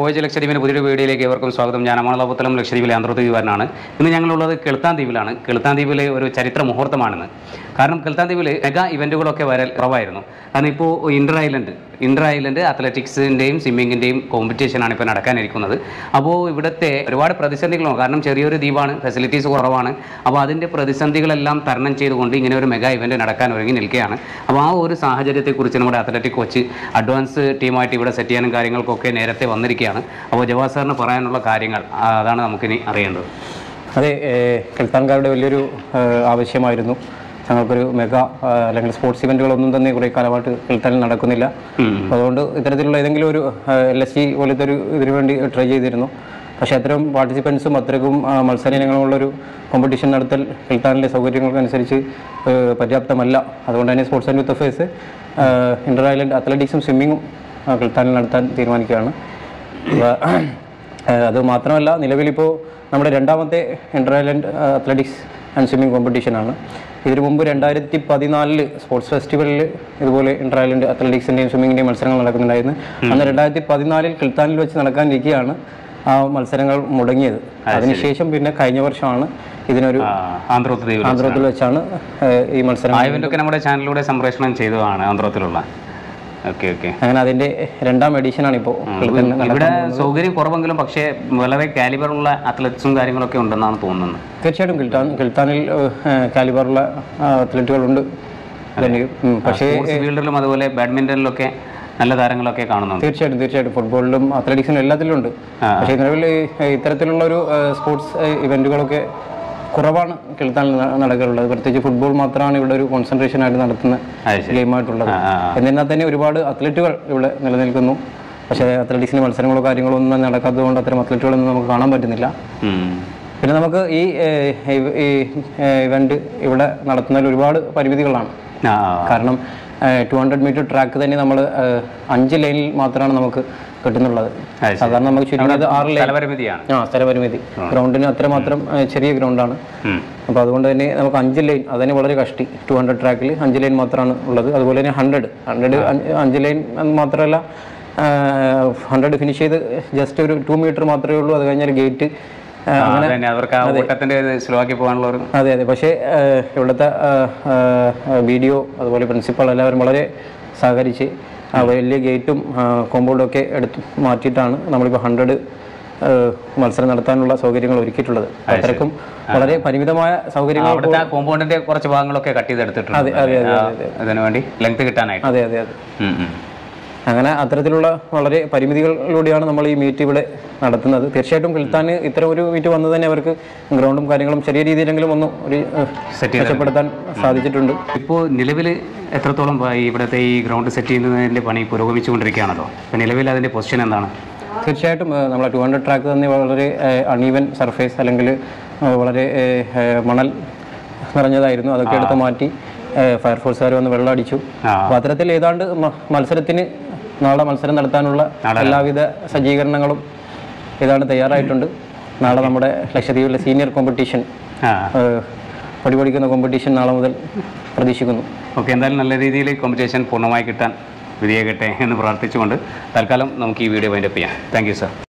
Voyage ലക്ഷദ്വീപിൻ്റെ പുതിയൊരു വീഡിയോയിലേക്ക് ഏവർക്കും സ്വാഗതം ഞാൻ അമണലാപുത്തലം ലക്ഷദ്വീപിലെ ആന്ധ്രദ്വീപുകാരനാണ് ഇന്ന് ഞങ്ങളുള്ളത് കിൾത്താൻ ദ്വീപിലാണ് കിൾത്താൻ ദ്വീപിലെ ഒരു ചരിത്ര മുഹൂർത്തമാണിന്ന് കാരണം കിൾത്താൻ ദ്വീപിൽ മെഗാ ഇവൻറ്റുകളൊക്കെ വരൽ കുറവായിരുന്നു കാരണം ഇപ്പോൾ ഇന്റർ ഐലൻഡ് ഇന്റർ ഐലൻഡ് അത്ലറ്റിക്സിൻ്റെയും സ്വിമ്മിങ്ങിൻ്റെയും കോമ്പറ്റീഷനാണ് ഇപ്പോൾ നടക്കാനിരിക്കുന്നത് അപ്പോൾ ഇവിടുത്തെ ഒരുപാട് പ്രതിസന്ധികളുണ്ട് കാരണം ചെറിയൊരു ദ്വീപാണ് ഫെസിലിറ്റീസ് കുറവാണ് അപ്പോൾ അതിൻ്റെ പ്രതിസന്ധികളെല്ലാം തരണം ചെയ്തുകൊണ്ട് ഇങ്ങനെ ഒരു മെഗാ ഇവൻറ്റ് നടക്കാൻ ഒരുങ്ങി നിൽക്കുകയാണ് അപ്പോൾ ആ ഒരു സാഹചര്യത്തെക്കുറിച്ച് നമ്മുടെ അത്ലറ്റിക് കോച്ച് അഡ്വാൻസ് ടീമായിട്ട് ഇവിടെ സെറ്റ് ചെയ്യാനും കാര്യങ്ങൾക്കൊക്കെ നേരത്തെ വന്നിരിക്കുകയാണ് അപ്പോൾ ജവാഹർ സാറിന് പറയാനുള്ള കാര്യങ്ങൾ ആ, അതാണ് നമുക്കിനി അറിയേണ്ടത് അതെ ഏഹ് കിൽത്താൻകാരുടെ വലിയൊരു ഏഹ് ആവശ്യമായിരുന്നു ഞങ്ങൾക്കൊരു മെഗാ ഏഹ് അല്ലെങ്കിൽ സ്പോർട്സ് ഇവൻറ്റുകളൊന്നും തന്നെ കുറേ കാലമായിട്ട് കിൽത്താനിൽ നടക്കുന്നില്ല അപ്പോൾ അതുകൊണ്ട് ഇത്തരത്തിലുള്ള ഏതെങ്കിലും ഒരു എൽ എസ് സി പോലത്തെ ഒരു ഇതിനു വേണ്ടി ട്രൈ ചെയ്തിരുന്നു പക്ഷേ അത്തരം പാർട്ടിസിപ്പൻസും അത്രയ്ക്കും ആ, മത്സര ഇനങ്ങളുള്ളൊരു കോമ്പറ്റീഷൻ നടത്തൽ കിൽത്താനിലെ സൗകര്യങ്ങൾക്കനുസരിച്ച് ഏഹ് പര്യാപ്തമല്ല അതുകൊണ്ട് തന്നെ sports and youth affairs inter island അത്ലറ്റിക്സും സ്വിമ്മിങ്ങും കിൽത്താനിൽ നടത്താൻ തീരുമാനിക്കുകയാണ് അപ്പോൾ, ഏഹ് അത് മാത്രമല്ല നിലവിലിപ്പോൾ നമ്മുടെ രണ്ടാമത്തെ inter island athletics and swimming കോമ്പറ്റീഷനാണ് ഇതിനു മുമ്പ് രണ്ടായിരത്തി പതിനാലില് സ്പോർട്സ് ഫെസ്റ്റിവലിൽ ഇതുപോലെ ഇന്റർ ഐലൻഡ് അത്ലറ്റിക്സിൻ്റെയും സ്വിമ്മിങ്ങിൻ്റെയും മത്സരങ്ങൾ നടക്കുന്നുണ്ടായിരുന്നു അന്ന് രണ്ടായിരത്തി പതിനാലിൽ കിൽത്താനിൽ വെച്ച് നടക്കാനിരിക്കുകയാണ് ആ മത്സരങ്ങൾ മുടങ്ങിയത് അതിനുശേഷം പിന്നെ കഴിഞ്ഞ വർഷമാണ് ഇതിനൊരു ആന്ധ്രോത്ത് ആന്ധ്രത്തിൽ വെച്ചാണ് ഏഹ് ഈ മത്സരം ആ ഇവൻ്റൊക്കെ നമ്മുടെ ചാനലിലൂടെ സംപ്രേഷണം ചെയ്തതാണ് ആന്ധ്രത്തിലുള്ള ഓക്കെ ഓക്കെ അങ്ങനെ അതിൻ്റെ രണ്ടാം എഡീഷനാണ് ഇപ്പോൾ കിൽത്താൻ ഇവിടെ സൗകര്യം കുറവെങ്കിലും പക്ഷേ വളരെ കാലിബറുള്ള അത്ലറ്റ്സും കാര്യങ്ങളൊക്കെ ഉണ്ടെന്നാണ് തോന്നുന്നത് തീർച്ചയായിട്ടും കിൽത്താൻ കിൽത്താനിൽ ഏഹ് കാലിബറുള്ള അത്ലറ്റുകളുണ്ട് തന്നെ ഉം, പക്ഷേ സ്പോർട്സ് ഫീൽഡിലും അതുപോലെ ബാഡ്മിന്റണിലൊക്കെ നല്ല താരങ്ങളൊക്കെ കാണുന്നുണ്ട് തീർച്ചയായിട്ടും തീർച്ചയായിട്ടും ഫുട്ബോളിലും അത്ലറ്റിക്സിലും എല്ലാത്തിലും ഉണ്ട് പക്ഷേ നിലവിൽ ഈ ഇത്തരത്തിലുള്ള ഒരു സ്പോർട്സ് ഇവന്റുകളൊക്കെ കുറവാണ് കിൽത്താനിൽ ന- നടക്കാറുള്ളത് പ്രത്യേകിച്ച് ഫുട്ബോൾ മാത്രമാണ് ഇവിടെ ഒരു കോൺസെൻട്രേഷൻ ആയിട്ട് നടത്തുന്ന അത് ശരി ഗെയിമായിട്ടുള്ളത് ആ, ആ, ആ. എന്നിരുന്നാൽ തന്നെ ഒരുപാട് അത്ലറ്റുകൾ ഇവിടെ നിലനിൽക്കുന്നു പക്ഷേ അത്ലറ്റിക്സിന് മത്സരങ്ങളോ കാര്യങ്ങളോ ഒന്നും നടക്കാത്തത് കൊണ്ട് അത്തരം അത്ലറ്റുകളൊന്നും നമുക്ക് കാണാൻ പറ്റുന്നില്ല ഉം. പിന്നെ നമുക്ക് ഈ ഏഹ്, ഈ- ഈ ഇവന്റ് ഇവിടെ നടത്തുന്നതിൽ ഒരുപാട് പരിമിതികളാണ് ആ കാരണം ടു ഹൺഡ്രഡ് മീറ്റർ ട്രാക്ക് തന്നെ നമ്മൾ അഞ്ച് ലൈനിൽ മാത്രമാണ് നമുക്ക് കിട്ടുന്നുള്ളത് അത് ശരി. സാധാരണ നമുക്ക് ചുരുങ്ങിയത് ആറ് ലൈൻ സ്ഥലപരിമിതിയാണ് ആ സ്ഥലപരിമിതി ഗ്രൗണ്ടിന് അത്രമാത്രം ഏഹ്, ചെറിയ ഗ്രൗണ്ടാണ് ഉം. അപ്പോൾ അതുകൊണ്ട് തന്നെ നമുക്ക് അഞ്ച് ലൈൻ അതിന് വളരെ കഷ്ടി ടു ഹൺഡ്രഡ് ട്രാക്കിൽ അഞ്ച് ലൈൻ മാത്രമാണ് ഉള്ളത് അതുപോലെ തന്നെ ഹൺഡ്രഡ് ഹൺഡ്രഡ് അഞ്ച് ലൈൻ എന്ന് മാത്രമല്ല ഹൺഡ്രഡ് ഫിനിഷ് ചെയ്ത് ജസ്റ്റ് ഒരു ടു മീറ്റർ മാത്രമേ ഉള്ളൂ അത് കഴിഞ്ഞാൽ ഗേറ്റ് ആ, അതന്നെ അവർക്ക് ആ ഓട്ടത്തിന്റെ സ്ലോ ആക്കി പോകാനുള്ള ഒരു അതെ അതെ പക്ഷേ ഏഹ്, ഇവിടുത്തെ വീഡിയോ അതുപോലെ പ്രിൻസിപ്പൾ എല്ലാവരും വളരെ സഹകരിച്ച് ആ വലിയ ഗേറ്റും കോമ്പൗണ്ടും ഒക്കെ എടുത്ത് മാറ്റിയിട്ടാണ് നമ്മളിപ്പോൾ ഹൺഡ്രഡ് മത്സരം നടത്താനുള്ള സൗകര്യങ്ങൾ ഒരുക്കിയിട്ടുള്ളത് അത്രക്കും വളരെ പരിമിതമായ സൗകര്യങ്ങൾ അവിടുത്തെ ആ കോമ്പൗണ്ടിന്റെ കുറച്ച് ഭാഗങ്ങളൊക്കെ കട്ട് ചെയ്തെടുത്തിട്ടുണ്ട് അതെ അതെ അതെ ആ, അതിനു വേണ്ടി ലെങ്ത് കിട്ടാനായിട്ട് അതെ അതെ അതെ ഉം, ഉം. അങ്ങനെ അത്തരത്തിലുള്ള വളരെ പരിമിതികളിലൂടെയാണ് നമ്മൾ ഈ മീറ്റ് ഇവിടെ നടത്തുന്നത് തീർച്ചയായിട്ടും കിൽത്താൻ ഇത്തരം ഒരു മീറ്റ് വന്നത് തന്നെ അവർക്ക് ഗ്രൗണ്ടും കാര്യങ്ങളും ചെറിയ രീതിയിലെങ്കിലും ഒന്ന് ഒരു ഏഹ്, സെറ്റ് ചെയ്ത് മെച്ചപ്പെടുത്താൻ സാധിച്ചിട്ടുണ്ട് ഇപ്പോൾ നിലവിൽ എത്രത്തോളം പ- ഇവിടുത്തെ ഈ ഗ്രൗണ്ട് സെറ്റ് ചെയ്യുന്നതിന്റെ പണി പുരോഗമിച്ചുകൊണ്ടിരിക്കുകയാണല്ലോ അപ്പോൾ നിലവിൽ അതിന്റെ പൊസിഷൻ എന്താണ് തീർച്ചയായിട്ടും ഏഹ്, നമ്മളെ ടു ഹൺഡ്രഡ് ട്രാക്ക് തന്നെ വളരെ അണീവൻ സർഫേസ് അല്ലെങ്കിൽ ഏഹ്, വളരെ ഏഹ്, ഏഹ്, മണൽ നിറഞ്ഞതായിരുന്നു അതൊക്കെ എടുത്ത് മാറ്റി ഏഹ്, ഫയർഫോഴ്സുകാർ വന്ന് വെള്ളം അടിച്ചു ആ. അപ്പോൾ അത്തരത്തിൽ ഏതാണ്ട് മ- മത്സരത്തിന് നാളെ മത്സരം നടത്താനുള്ള എല്ലാവിധ സജ്ജീകരണങ്ങളും ഏതാണ്ട് തയ്യാറായിട്ടുണ്ട് നാളെ നമ്മുടെ ലക്ഷദ്വീപിലെ സീനിയർ കോമ്പറ്റീഷൻ ആ പടിപടിക്കുന്ന കോമ്പറ്റീഷൻ നാളെ മുതൽ പ്രതീക്ഷിക്കുന്നു ഓക്കെ എന്തായാലും നല്ല രീതിയിൽ കോമ്പറ്റീഷൻ പൂർണ്ണമായി കിട്ടാൻ വിധിയാകട്ടെ എന്ന് പ്രാർത്ഥിച്ചുകൊണ്ട് തൽക്കാലം നമുക്ക് ഈ വീഡിയോ വൈൻഡപ്പ് ചെയ്യാം താങ്ക് യു സർ